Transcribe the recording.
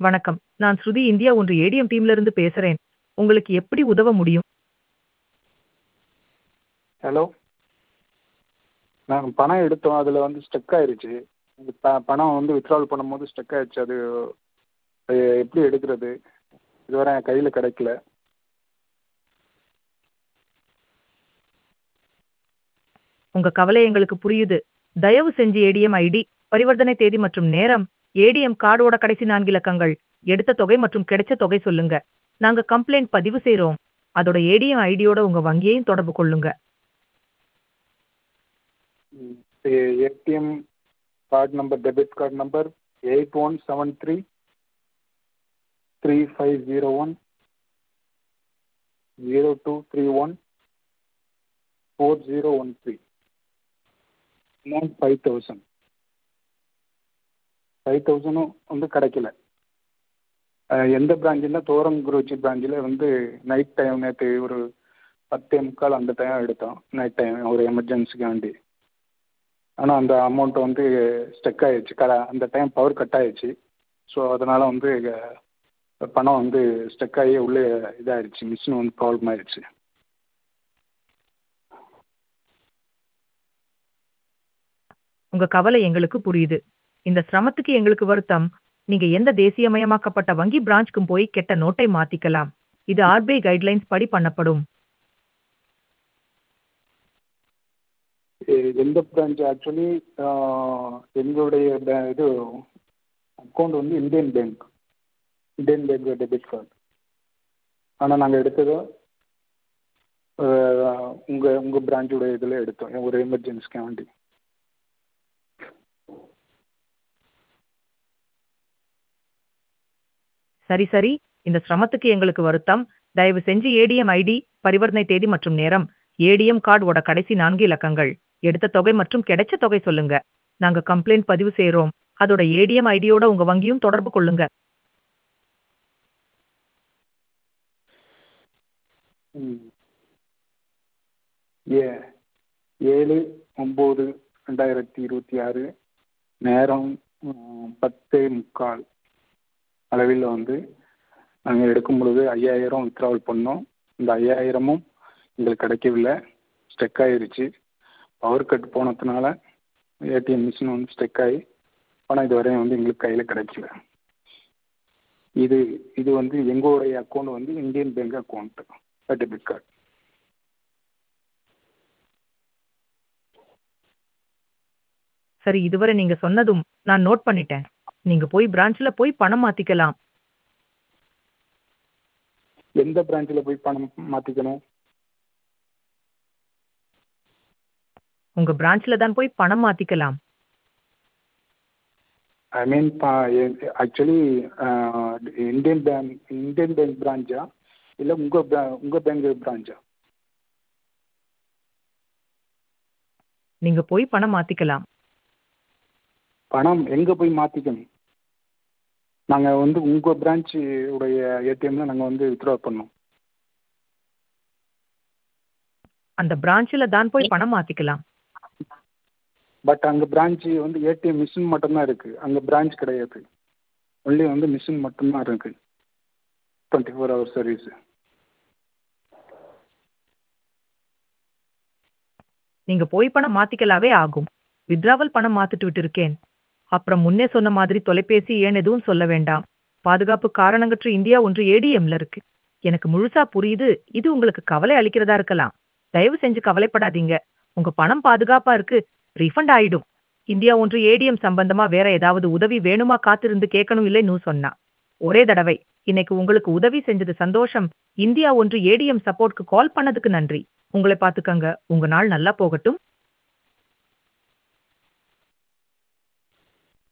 வணக்கம். நான் ஸ்ருதி இந்தியா ஒன்று ஏடிஎம் டீம்ல இருந்து பேசுறேன். உங்களுக்கு எப்படி உதவ முடியும்? ஹலோ. நாங்க பணம் எடுத்தோம். அதுல வந்து ஸ்டக் ஆயிருச்சு. அந்த ப பணம் வந்து வித்ட்ராவல் பண்ணும்போது ஸ்டக் ஆயிருச்சு. அது எ எப்படி எடுக்கிறது? இதுவரை என் கையில கிடைக்கல. உங்க கவலை எங்களுக்கு புரியுது. தயவு செஞ்சு ஏடிஎம் ஐடி, பரிவர்த்தனை தேதி மற்றும் நேரம், ஏடிஎம் கார்டோட கடைசி 4 இலக்கங்கள், எடுத்த தொகை மற்றும் கிடைச்ச தொகை சொல்லுங்க. நாங்க கம்ப்ளைண்ட் பதிவு செய்றோம். அதோட ஏடிஎம் ஐடியோட உங்க வங்கியையும் தொடர்பு கொள்ளுங்க. ம். ஏ ATM card number debit card number 8173 3501 0231 4013 amount 5000 5000ம் வந்து கிடைக்கல. அ எந்த பிரான்ச்சுன்னா தோரங்குறிச்சி பிரான்ச்சில வந்து நைட் டைம் நேத்து ஒரு 10:45 அந்த டைம் எடுத்தோம். நைட் டைம் ஒரு எமர்ஜென்சிக்காண்டி. ஆனா அந்த அமௌண்ட் வந்து ஸ்டக் ஆயிருச்சு. க அந்த டைம் பவர் கட் ஆயிருச்சு. ஸோ அதனால வந்து அ பணம் வந்து ஸ்டக் ஆகி உள்ளே இதாயிருச்சு. மிஷின் வந்து ப்ராப்ளம் ஆயிருச்சு. உங்க கவலை எங்களுக்கு புரியுது. இந்த சிரமத்துக்கு எங்களுக்கு வருத்தம். நீங்க எந்த தேசியமயமாக்கப்பட்ட வங்கி பிரான்ச்க்கும் போய் கெட்ட நோட்டை மாத்திக்கலாம். இது ஆர்பிஐ கைட்லைன்ஸ் படி பண்ணப்படும். எ எந்த பிரான்ச் ஆக்சுவலி ஆ எங்களுடைய பே இது அக்கவுண்ட் வந்து Indian Bank. Indian Bank debit card. ஆனா நாங்க எடுத்தது அ உங்க உங்க பிரான்ச்சோட இதுல எடுத்தோம். ஒரு எமர்ஜென்சிக்காண்டி. சரி, சரி. இந்த சிரமத்துக்கு எங்களுக்கு வருத்தம். தயவு செஞ்சு ஏடிஎம் ஐடி, பரிவர்த்தனை தேதி மற்றும் நேரம், ஏடிஎம் கார்டோட கடைசி 4 இலக்கங்கள், எடுத்த தொகை மற்றும் கிடைச்ச தொகை சொல்லுங்க. நாங்க கம்ப்ளைண்ட் பதிவு செய்றோம். அதோட ஏடிஎம் ஐடியோட உங்க வங்கியும் தொடர்பு கொள்ளுங்க. ம். ஏ 7/9/2026 நேரம் ம் 10:45 அளவில வந்து நாங்க எடுக்கும் பொழுது 5000 வித்ட்ராவல் பண்ணோம். இந்த 5000மும் எங்களுக்கு கிடைக்கவில்லை. ஸ்டக் ஆயிருச்சு. பவர் கட் போனதுனால ஏடிஎம் மிஷின் வந்து ஸ்டக் ஆகி பணம் இதுவரையும் வந்து எங்களுக்கு கையில கிடைக்கல. இது இது வந்து எங்களுடைய அக்கவுண்ட் வந்து Indian Bank account. Debit card. சரி இதுவரை நீங்க சொன்னதும் நான் நோட் பண்ணிட்டேன். நீங்க போய் பிரான்ச்ல போய் பணம் மாத்திக்கலாம். எந்த பிரான்ச்ல போய் பணம் மாத்திக்கணும்? உங்க பிரான்ச்ல தான் போய் பணம் மாத்திக்கலாம். ஐ மீன் ப எ actually uh Indian Bank Indian Bank பிரான்ச்சா? இல்ல உங்க பே உங்க பேங்க் பிரான்ச்சா? நீங்க போய் பணம் மாத்திக்கலாம். பணம் எங்க போய் மாத்திக்கணும்? நாங்க வந்து உங்க பிரான்ச் உடைய ஏடிஎம்ல நாங்க வந்து வித்ட்ரா பண்ணோம். அந்த பிரான்ச்ல தான் போய் பணம் மாத்திக்கலாம். பட் அங்க பிரான்ச் வந்து ஏடிஎம் மிஷின் மட்டும் தான் இருக்கு. அங்க பிரான்ச் கிடையாது. ஒன்லி வந்து மிஷின் மட்டும் தான் இருக்கு. 24 ஹவர் சர்வீஸ். நீங்க போய் பணம் மாத்திக்கலாவே ஆகும். வித்ட்ராவல் பணம் மாத்திட்டு விட்டு இருக்கேன். அப்புறம் முன்னே சொன்ன மாதிரி தொலைபேசி எண் எதுவும் சொல்ல வேண்டாம். பாதுகாப்பு காரணங்கற்று இந்தியா ஒன்று ஏடிஎம்ல இருக்கு. எனக்கு முழுசா புரியுது. இது உங்களுக்கு கவலை அளிக்கிறதா இருக்கலாம். தயவு செஞ்சு கவலைப்படாதீங்க. உங்க பணம் பாதுகாப்பா இருக்கு. ரீஃபண்ட் ஆயிடும். இந்தியா ஒன்று ஏடிஎம் சம்பந்தமா வேற ஏதாவது உதவி வேணுமா காத்திருந்து கேட்கணும் இல்லைன்னு சொன்னா. ஒரே தடவை. இன்னைக்கு உங்களுக்கு உதவி செஞ்சது சந்தோஷம். இந்தியா ஒன்று ஏடிஎம் சப்போர்ட்க்கு கால் பண்ணதுக்கு நன்றி. உங்களை பாத்துக்கங்க. உங்க நாள் நல்லா போகட்டும்.